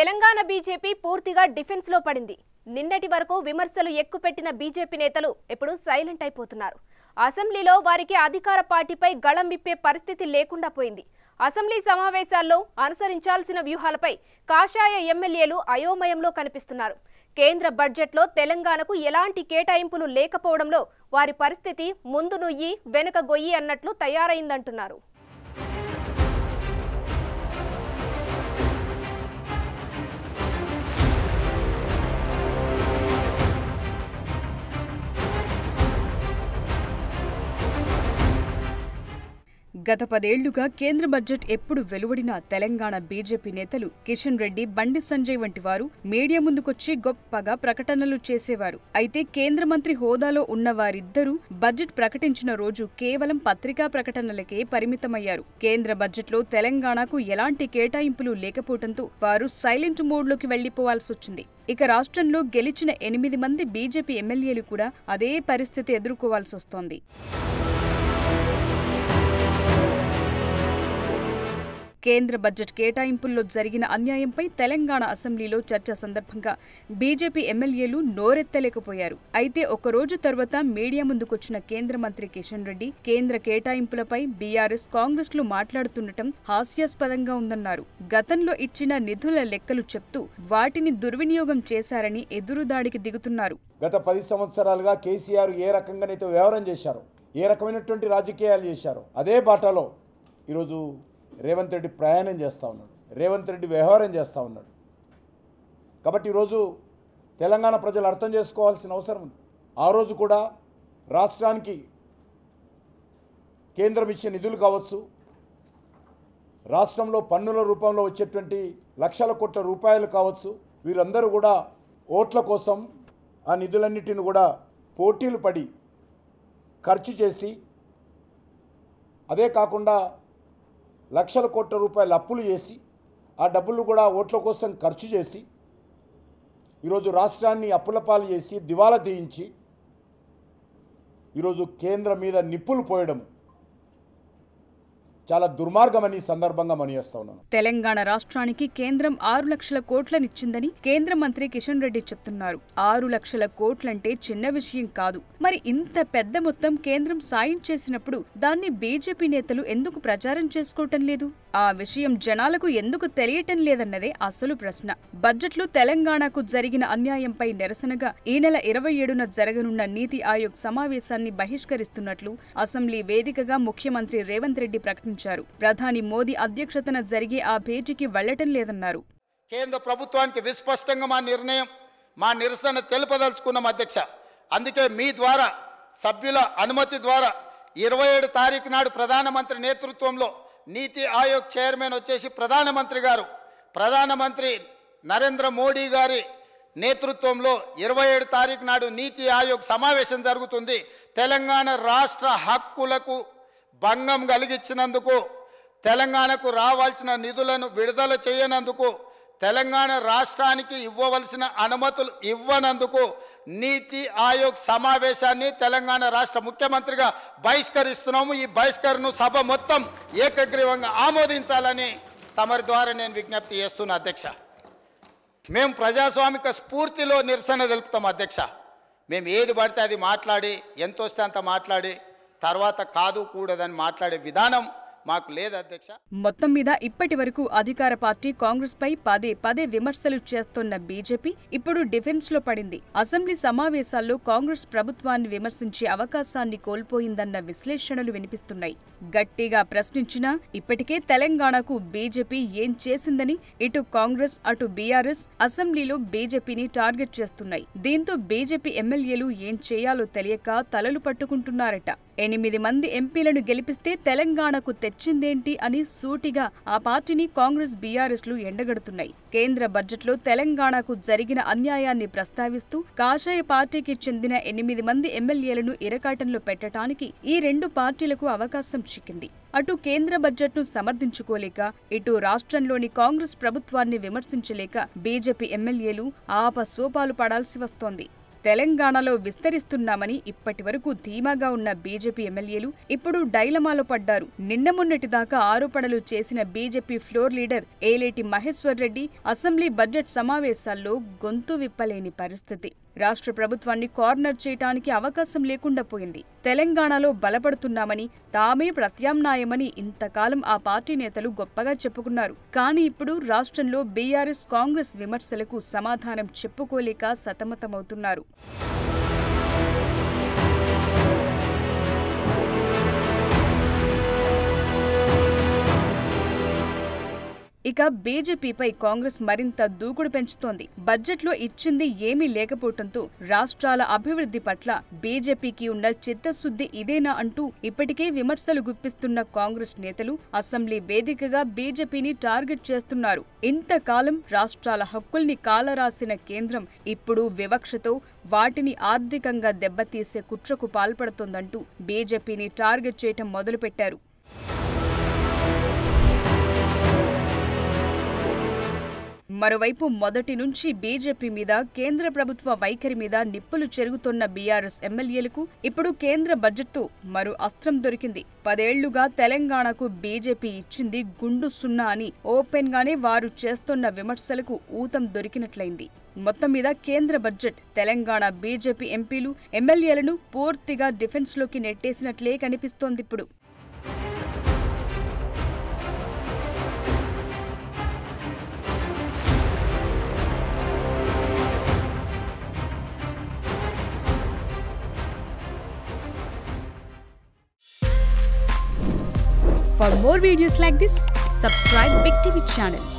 Telangana BJP పూర్తిగా defence లో పడింది నిన్నటి వరకు విమర్శలు ఎక్కుపెట్టిన బీజేపీ నేతలు ఇప్పుడు సైలెంట్ అయిపోతున్నారు అసెంబ్లీలో వారికి అధికార పార్టీపై గళం విప్పే పరిస్థితి లేకుండా పోయింది అసెంబ్లీ సమావేశాల్లో అనుసరించాల్సిన వ్యూహాలపై కాషాయ ఎమ్మెల్యేలు అయోమయంలో కనిపిస్తున్నారు కేంద్ర బడ్జెట్లో తెలంగాణకు ఎలాంటి కేటాయింపులు లేకపోవడంలో వారి పరిస్థితి ముందు నుయ్యి వెనుక గొయ్యి అన్నట్లు తయారైందంటున్నారు గత పదేళ్లుగా కేంద్ర బడ్జెట్ ఎప్పుడు వెలువడినా తెలంగాణ బీజేపీ నేతలు కిషన్ రెడ్డి బండి సంజయ్ వంటి వారు మీడియా ముందుకొచ్చి గొప్పగా ప్రకటనలు చేసేవారు అయితే కేంద్ర మంత్రి హోదాలో ఉన్న వారిద్దరూ బడ్జెట్ ప్రకటించిన రోజు కేవలం పత్రికా ప్రకటనలకే పరిమితమయ్యారు కేంద్ర బడ్జెట్లో తెలంగాణకు ఎలాంటి కేటాయింపులు లేకపోవడంతో వారు సైలెంట్ మోడ్లోకి వెళ్లిపోవాల్సి వచ్చింది ఇక రాష్ట్రంలో గెలిచిన ఎనిమిది మంది బీజేపీ ఎమ్మెల్యేలు కూడా అదే పరిస్థితి ఎదుర్కోవాల్సి వస్తోంది కేంద్ర బడ్జెట్ కేటాయింపుల్లో జరిగిన అన్యాయంపై తెలంగాణ అసెంబ్లీలో చర్చ సందర్భంగా బీజేపీ ఎమ్మెల్యేలు నోరెత్తలేకపోయారు అయితే ఒకరోజు తర్వాత మీడియా ముందుకొచ్చిన కేంద్ర మంత్రి కిషన్ రెడ్డి కేంద్ర కేటాయింపులపై బీఆర్ఎస్ కాంగ్రెస్లు మాట్లాడుతుండటం హాస్యాస్పదంగా ఉందన్నారు గతంలో ఇచ్చిన నిధుల లెక్కలు చెప్తూ వాటిని దుర్వినియోగం చేశారని ఎదురుదాడికి దిగుతున్నారు గత పది సంవత్సరాలుగా కేసీఆర్ ఏ రకంగానైతే వ్యవహారం చేశారో ఏ రకమైనటువంటి రాజకీయాలు చేశారో అదే బాటలో ఈరోజు రేవంత్ రెడ్డి ప్రయాణం చేస్తూ ఉన్నాడు రేవంత్ రెడ్డి వ్యవహారం చేస్తూ ఉన్నాడు కాబట్టి ఈరోజు తెలంగాణ ప్రజలు అర్థం చేసుకోవాల్సిన అవసరం ఉంది ఆ రోజు కూడా రాష్ట్రానికి కేంద్రం ఇచ్చే నిధులు కావచ్చు రాష్ట్రంలో పన్నుల రూపంలో వచ్చేటువంటి లక్షల కోట్ల రూపాయలు కావచ్చు వీరందరూ కూడా ఓట్ల కోసం ఆ నిధులన్నిటిని కూడా పోటీలు పడి ఖర్చు చేసి అదే కాకుండా లక్షల కోట్ల రూపాయలు అప్పులు చేసి ఆ డబ్బులు కూడా ఓట్ల కోసం ఖర్చు చేసి ఈరోజు రాష్ట్రాన్ని అప్పుల పాలు చేసి దివాలా తీయించి ఈరోజు కేంద్రం మీద నిప్పులు పోయడం చాలా దుర్మార్గమని ఈ సందర్భంగా మనియేస్తా ఉన్నాను తెలంగాణ రాష్ట్రానికి కేంద్రం ఆరు లక్షల కోట్లనిచ్చిందని కేంద్ర మంత్రి కిషన్ రెడ్డి చెప్తున్నారు ఆరు లక్షల కోట్లంటే చిన్న విషయం కాదు మరి ఇంత పెద్ద మొత్తం కేంద్రం సాయం చేసినప్పుడు దాన్ని బీజేపీ నేతలు ఎందుకు ప్రచారం చేసుకోవటం లేదు ఆ విషయం జనాలకు ఎందుకు తెలియటం లేదన్నదే అసలు ప్రశ్న బడ్జెట్లో తెలంగాణకు జరిగిన అన్యాయంపై నిరసనగా ఈ నెల ఇరవై ఏడున జరగనున్న నీతి ఆయోగ్ సమావేశాన్ని బహిష్కరిస్తున్నట్లు అసెంబ్లీ వేదికగా ముఖ్యమంత్రి రేవంత్ రెడ్డి ప్రకటించారు ప్రధాని మోదీ అధ్యక్షతన జరిగే ఆ భేటీకి వెళ్లటం లేదన్నారు కేంద్ర ప్రభుత్వానికి విస్పష్టంగా మా నిర్ణయం మా నిరసన తెలుపదలుచుకున్నాం అధ్యక్ష అందుకే మీ ద్వారా సభ్యుల అనుమతి ద్వారా ఇరవై ఏడు తారీఖు నాడు ప్రధానమంత్రి నేతృత్వంలో నీతి ఆయోగ్ చైర్మన్ వచ్చేసి ప్రధానమంత్రి గారు ప్రధానమంత్రి నరేంద్ర మోడీ గారి నేతృత్వంలో ఇరవై ఏడు తారీఖు నాడు నీతి ఆయోగ్ సమావేశం జరుగుతుంది తెలంగాణ రాష్ట్ర హక్కులకు భంగం కలిగించినందుకు తెలంగాణకు రావాల్సిన నిధులను విడుదల చేయనందుకు తెలంగాణ రాష్ట్రానికి ఇవ్వవలసిన అనుమతులు ఇవ్వనందుకు నీతి ఆయోగ్ సమావేశాన్ని తెలంగాణ రాష్ట్ర ముఖ్యమంత్రిగా బహిష్కరిస్తున్నాము ఈ బహిష్కరణను సభ మొత్తం ఏకగ్రీవంగా ఆమోదించాలని తమరి ద్వారా నేను విజ్ఞప్తి చేస్తున్నా అధ్యక్ష మేము ప్రజాస్వామిక స్ఫూర్తిలో నిరసన తెలుపుతాం అధ్యక్ష మేము ఏది పడితే అది మాట్లాడి ఎంత వస్తే అంత మాట్లాడి తర్వాత కాదు కూడదని మాట్లాడే విధానం మాకు లేదు అధ్యక్ష మొత్తం మీద ఇప్పటి వరకు అధికార పార్టీ కాంగ్రెస్ పై పదే పదే విమర్శలు చేస్తోన్న బీజేపీ ఇప్పుడు డిఫెన్స్ లో పడింది అసెంబ్లీ సమావేశాల్లో కాంగ్రెస్ ప్రభుత్వాన్ని విమర్శించే అవకాశాన్ని కోల్పోయిందన్న విశ్లేషణలు వినిపిస్తున్నాయి గట్టిగా ప్రశ్నించినా ఇప్పటికే తెలంగాణకు బీజేపీ ఏం చేసిందని ఇటు కాంగ్రెస్ అటు బీఆర్ఎస్ అసెంబ్లీలో బీజేపీని టార్గెట్ చేస్తున్నాయి దీంతో బీజేపీ ఎమ్మెల్యేలు ఏం చేయాలో తెలియక తలలు పట్టుకుంటున్నారట ఎనిమిది మంది ఎంపీలను గెలిపిస్తే తెలంగాణకు తెచ్చిందేంటి అని సూటిగా ఆ పార్టీని కాంగ్రెస్ బీఆర్ఎస్లు ఎండగడుతున్నాయి కేంద్ర బడ్జెట్లో తెలంగాణకు జరిగిన అన్యాయాన్ని ప్రస్తావిస్తూ కాషాయ పార్టీకి చెందిన ఎనిమిది మంది ఎమ్మెల్యేలను ఇరకాటంలో పెట్టడానికి ఈ రెండు పార్టీలకు అవకాశం చిక్కింది అటు కేంద్ర బడ్జెట్ను సమర్థించుకోలేక ఇటు రాష్ట్రంలోని కాంగ్రెస్ ప్రభుత్వాన్ని విమర్శించలేక బీజేపీ ఎమ్మెల్యేలు ఆపసోపాలు పడాల్సి వస్తోంది తెలంగాణలో విస్తరిస్తున్నామని ఇప్పటి వరకు ధీమాగా ఉన్న బీజేపీ ఎమ్మెల్యేలు ఇప్పుడు డైలమాలో పడ్డారు నిన్న మొన్నటి దాకా ఆరోపణలు చేసిన BJP floor leader Alleti Maheshwar Reddy assembly budget సమావేశాల్లో గొంతు విప్పలేని పరిస్థితి రాష్ట్ర ప్రభుత్వాన్ని కార్నర్ చేయటానికి అవకాశం లేకుండా పోయింది తెలంగాణలో బలపడుతున్నామని తామే ప్రత్యామ్నాయమని ఇంతకాలం ఆ పార్టీ నేతలు గొప్పగా చెప్పుకున్నారు కానీ ఇప్పుడు రాష్ట్రంలో బీఆర్ఎస్ కాంగ్రెస్ విమర్శలకు సమాధానం చెప్పుకోలేక సతమతమవుతున్నారు ఇక బీజేపీపై కాంగ్రెస్ మరింత దూకుడు పెంచుతోంది బడ్జెట్లో ఇచ్చింది ఏమీ లేకపోవడంతో రాష్ట్రాల అభివృద్ధి పట్ల బీజేపీకి ఉన్న చిత్తశుద్ధి ఇదేనా అంటూ ఇప్పటికే విమర్శలు గుప్పిస్తున్న కాంగ్రెస్ నేతలు అసెంబ్లీ వేదికగా బీజేపీని టార్గెట్ చేస్తున్నారు ఇంతకాలం రాష్ట్రాల హక్కుల్ని కాలరాసిన కేంద్రం ఇప్పుడు వివక్షతో వాటిని ఆర్థికంగా దెబ్బతీసే కుట్రకు పాల్పడుతోందంటూ బీజేపీని టార్గెట్ చేయటం మొదలుపెట్టారు మరోవైపు మొదటి నుంచి బీజేపీ మీద కేంద్ర ప్రభుత్వ వైఖరి మీద నిప్పులు చెరుగుతోన్న బీఆర్ఎస్ ఎమ్మెల్యేలకు ఇప్పుడు కేంద్ర బడ్జెట్తో మరో అస్త్రం దొరికింది పదేళ్లుగా తెలంగాణకు బీజేపీ ఇచ్చింది గుండు సున్నా అని ఓపెన్ గానే వారు చేస్తున్న విమర్శలకు ఊతం దొరికినట్లయింది మొత్తం మీద కేంద్ర బడ్జెట్ తెలంగాణ బీజేపీ ఎంపీలు ఎమ్మెల్యేలను పూర్తిగా డిఫెన్స్లోకి నెట్టేసినట్లే కనిపిస్తోంది ఇప్పుడు For more videos like this, subscribe Big TV channel